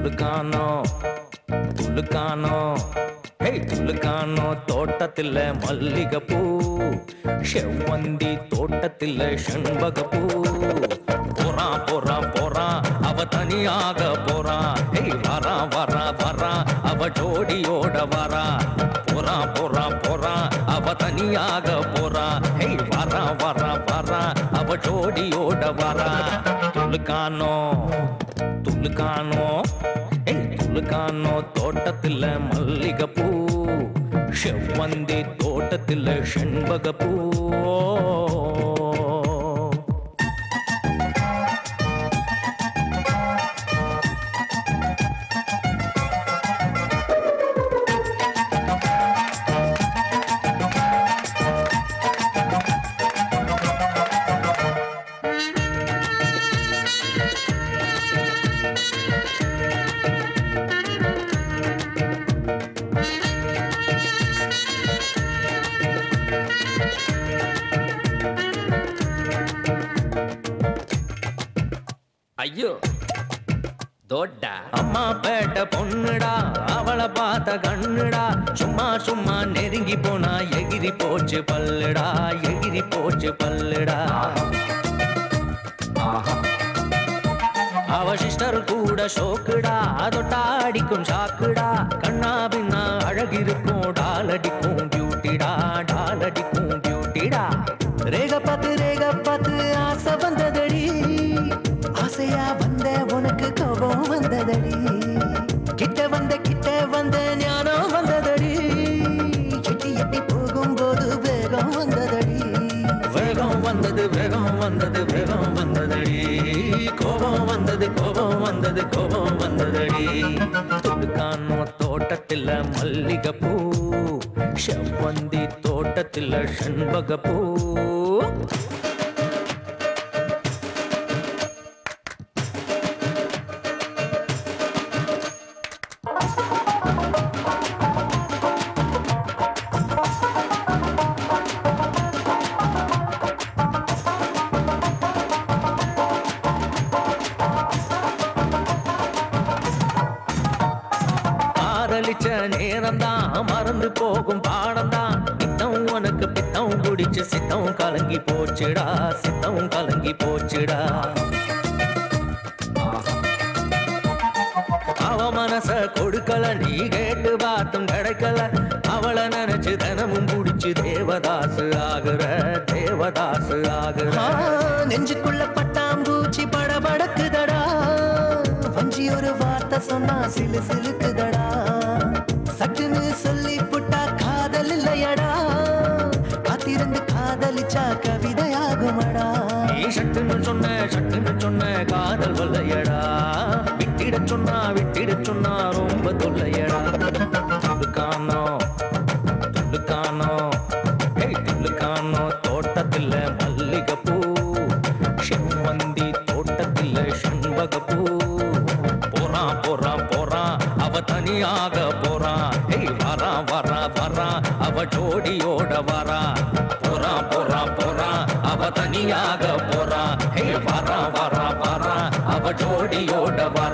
துலுக்கானோ துலுக்கானோ ஹே துலுக்கானோ தோட்டத்தில் மல்லிகைப்பூ செவ்வந்தி தோட்டத்தில் செண்பகப்பூ போறா போறா போறா அவ தனியாக போறா ஹே வரா வரா வரா அவ ஜோடியோட வரா போறா போறா போறா அவ தனியாக போறா ஹே வரா வரா வரா அவ ஜோடியோட வரா துலுக்கானோ துலுக்கானோ ஏய் துலுக்கானோ தோட்டத்தில் மல்லிகைப்பூ செவ்வந்தி தோட்டத்தில் செண்பகப்பூ ஐயோ தோட்டா அம்மா பேட்ட பொண்ணுடா அவளை பார்த்த கண்ணுடா சும்மா சும்மா நெருங்கி போனா எகிரி போச்சு பல்லுடா எகிரி போச்சு பல்லுடா அவ சிஸ்டர் கூட ஷோக்குடா அதொட்டா அடிக்கும் ஷாக்குடா கண்ணா பின்னா அழகிருக்கும் டாலடிக்கும் பியூட்டிடா டாலடிக்கும் பியூட்டிடா ரேக பார்த்து ரேக பார்த்து ஆசை வந்ததடி ஆசையா வந்த உனக்கு கோபம் வந்ததடி கிட்ட வந்த கிட்ட வந்த ஞானம் வந்ததடி எட்டி எட்டி போகும்போது வேகம் வந்ததடி வேகம் வந்தது வேகம் வந்தது வேகம் வந்ததடி கோபம் வந்தது கோபம் வந்தது கோபம் வந்ததடி துடுக்கானோ தோட்டத்தில் மல்லிகைப்பூ செவ்வந்தி தோட்டத்தில் செண்பகப்பூ காதலிச்ச நேரம்தான் மறந்து போகும் பாடம்தான் பித்தம் உனக்கு பித்தம் குடிச்சு சித்தம் கலங்கி போச்சுடா சித்தம் கலங்கி போச்சுடா அவ மனச கொடுக்கல நீ கேட்டு பார்த்தும் கிடைக்கல அவளை நினைச்சு தினமும் குடிச்சு தேவதாசு ஆகுற தேவதாசு ஆகுற ஆ, நெஞ்சுக்குள்ள பட்டாம்பூச்சி படபடக்குதடா வஞ்சி ஒரு வார்த்தை சொன்னா சிலு சிலுக்குதடா சட்டுன்னு சொல்லி புட்டா காதல் இல்லையடா காத்திருந்து காதலிச்சா கவிதையாகுமடா நீ சட்டுன்னு சொன்ன சட்டுன்னு சொன்ன காதல் வல்லையடா விட்டிட சொன்னா விட்டிட சொன்னா ரொம்ப தொல்லையடா துடுக்கானோ துடுக்கானோ ஏய் துடுக்கானோ தோட்டத்தில் மல்லிகைப்பூ செவ்வந்தி தோட்டத்தில் செண்பகப்பூ போறா போறா போறா அவ தனியாக போறா ஏய் வரா வரா வரா அவ ஜோடியோட வரா போறா போறா போறா அவ தனியாக போறா ஹே வரா வரா வரா அவ ஜோடியோட வரா